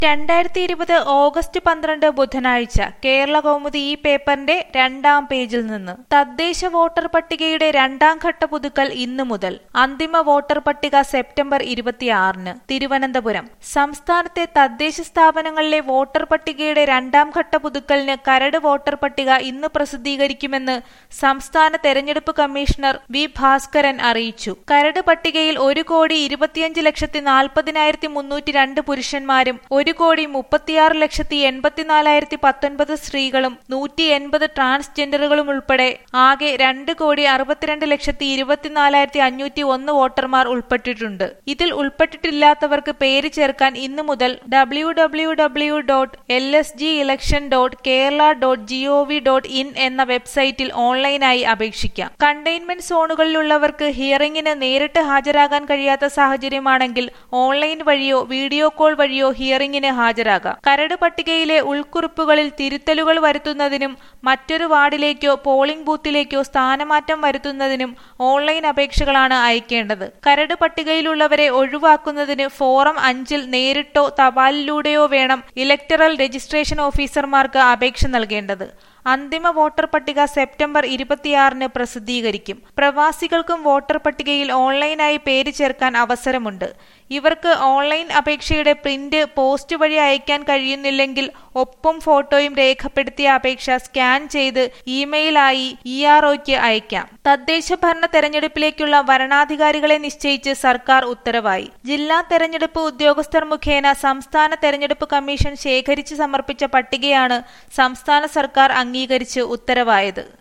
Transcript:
രണ്ടായിരത്തി ഇരുപത് ഓഗസ്റ്റ് പന്ത്രണ്ട് ബുധനാഴ്ച കേരള കൗമുദി ഈ പേപ്പറിന്റെ രണ്ടാം പേജിൽ നിന്ന് തദ്ദേശ വോട്ടർ പട്ടികയുടെ രണ്ടാം ഘട്ട പുതുക്കൽ ഇന്നു മുതൽ അന്തിമ വോട്ടർ പട്ടിക സെപ്റ്റംബർ ഇരുപത്തിയാറിന് തിരുവനന്തപുരം സംസ്ഥാനത്തെ തദ്ദേശ സ്ഥാപനങ്ങളിലെ വോട്ടർ പട്ടികയുടെ രണ്ടാം ഘട്ട പുതുക്കലിന് കരട് വോട്ടർ പട്ടിക ഇന്ന് പ്രസിദ്ധീകരിക്കുമെന്ന് സംസ്ഥാന തെരഞ്ഞെടുപ്പ് കമ്മീഷണർ വി ഭാസ്കരൻ അറിയിച്ചു കരട് പട്ടികയിൽ ഒരു കോടി ഇരുപത്തിയഞ്ച് ലക്ഷത്തി നാൽപ്പതിനായിരത്തി മുന്നൂറ്റി രണ്ട് പുരുഷന്മാരും ഒരു കോടി മുപ്പത്തിയാറ് ലക്ഷത്തി എൺപത്തിനാലായിരത്തി പത്തൊൻപത് സ്ത്രീകളും നൂറ്റി എൺപത് ട്രാൻസ്ജെൻഡറുകളും ഉൾപ്പെടെ ആകെ രണ്ട് കോടി അറുപത്തിരണ്ട് ലക്ഷത്തി ഇരുപത്തിനാലായിരത്തി അഞ്ഞൂറ്റി ഒന്ന് വോട്ടർമാർ ഉൾപ്പെട്ടിട്ടുണ്ട് ഇതിൽ ഉൾപ്പെട്ടിട്ടില്ലാത്തവർക്ക് പേര് ചേർക്കാൻ ഇന്നു മുതൽ W W W dot L S G election dot Kerala dot G O V dot in എന്ന വെബ്സൈറ്റിൽ ഓൺലൈനായി അപേക്ഷിക്കാം കണ്ടെയ്ൻമെന്റ് സോണുകളിലുള്ളവർക്ക് ഹിയറിംഗിന് നേരിട്ട് ഹാജരാകാൻ കഴിയാത്ത സാഹചര്യമാണെങ്കിൽ ഓൺലൈൻ വഴിയോ വീഡിയോ കോൾ വഴിയോ ഹിയറിംഗിന് ഹാജരാകാം കരട് പട്ടികയിലെ ഉൾക്കുറിപ്പുകളിൽ തിരുത്തലുകൾ വരുത്തുന്നതിനും മറ്റൊരു വാർഡിലേക്കോ പോളിംഗ് ബൂത്തിലേക്കോ സ്ഥാനമാറ്റം വരുത്തുന്നതിനും ഓൺലൈൻ അപേക്ഷകളാണ് അയക്കേണ്ടത് കരട് പട്ടികയിലുള്ളവരെ ഒഴിവാക്കുന്നതിന് ഫോറം അഞ്ചിൽ നേരിട്ടോ തപാലിലൂടെയോ വേണം ഇലക്ടറൽ രജിസ്ട്രേഷൻ ഓഫീസർമാർക്ക് അപേക്ഷ നൽകേണ്ടത് അന്തിമ വോട്ടർ പട്ടിക സെപ്റ്റംബർ ഇരുപത്തിയാറിന് പ്രസിദ്ധീകരിക്കും പ്രവാസികൾക്കും വോട്ടർ പട്ടികയിൽ ഓൺലൈനായി പേര് ചേർക്കാൻ അവസരമുണ്ട് ഇവർക്ക് ഓൺലൈൻ അപേക്ഷയുടെ പ്രിന്റ് പോസ്റ്റ് വഴി അയക്കാൻ കഴിയുന്നില്ലെങ്കിൽ ഒപ്പം ഫോട്ടോയും രേഖപ്പെടുത്തിയ അപേക്ഷ സ്കാൻ ചെയ്ത് ഇമെയിലായി ഇ ആർ ഒക്ക് അയക്കാം തദ്ദേശ ഭരണ തെരഞ്ഞെടുപ്പിലേക്കുള്ള വരണാധികാരികളെ നിശ്ചയിച്ച് സർക്കാർ ഉത്തരവായി ജില്ലാ തെരഞ്ഞെടുപ്പ് ഉദ്യോഗസ്ഥർ മുഖേന സംസ്ഥാന തെരഞ്ഞെടുപ്പ് കമ്മീഷൻ ശേഖരിച്ച് സമർപ്പിച്ച പട്ടികയാണ് സംസ്ഥാന സർക്കാർ അംഗീകരിച്ച് ഉത്തരവായത്